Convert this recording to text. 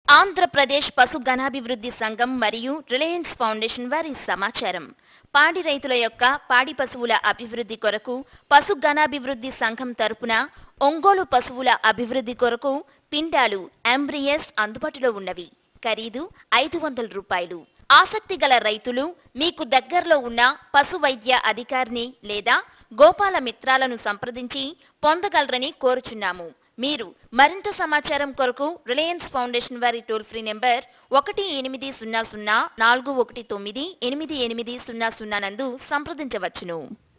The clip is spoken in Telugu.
ఆంధ్రప్రదేశ్ పశు గణాభివృద్ధి సంఘం మరియు రిలయన్స్ ఫౌండేషన్ వారి సమాచారం పాడి రైతుల యొక్క పాడి పశువుల అభివృద్ధి కొరకు పశు గణాభివృద్ధి సంఘం తరపున ఒంగోలు పశువుల అభివృద్ధి కొరకు పిండాలు ఎంబ్రియస్ అందుబాటులో ఉన్నవి ఖరీదు ఐదు వందల రూపాయలు ఆసక్తి గల రైతులు మీకు దగ్గరలో ఉన్న పశు వైద్య అధికారిని లేదా గోపాల మిత్రాలను సంప్రదించి పొందగలరని కోరుచున్నాము మీరు మరింత సమాచారం కొరకు రిలయన్స్ ఫౌండేషన్ వారి టోల్ ఫ్రీ నెంబర్ ఒకటి ఎనిమిది సున్నా సున్నా నాలుగు ఒకటి తొమ్మిది ఎనిమిది ఎనిమిది సున్నా సున్నా నందు సంప్రదించవచ్చును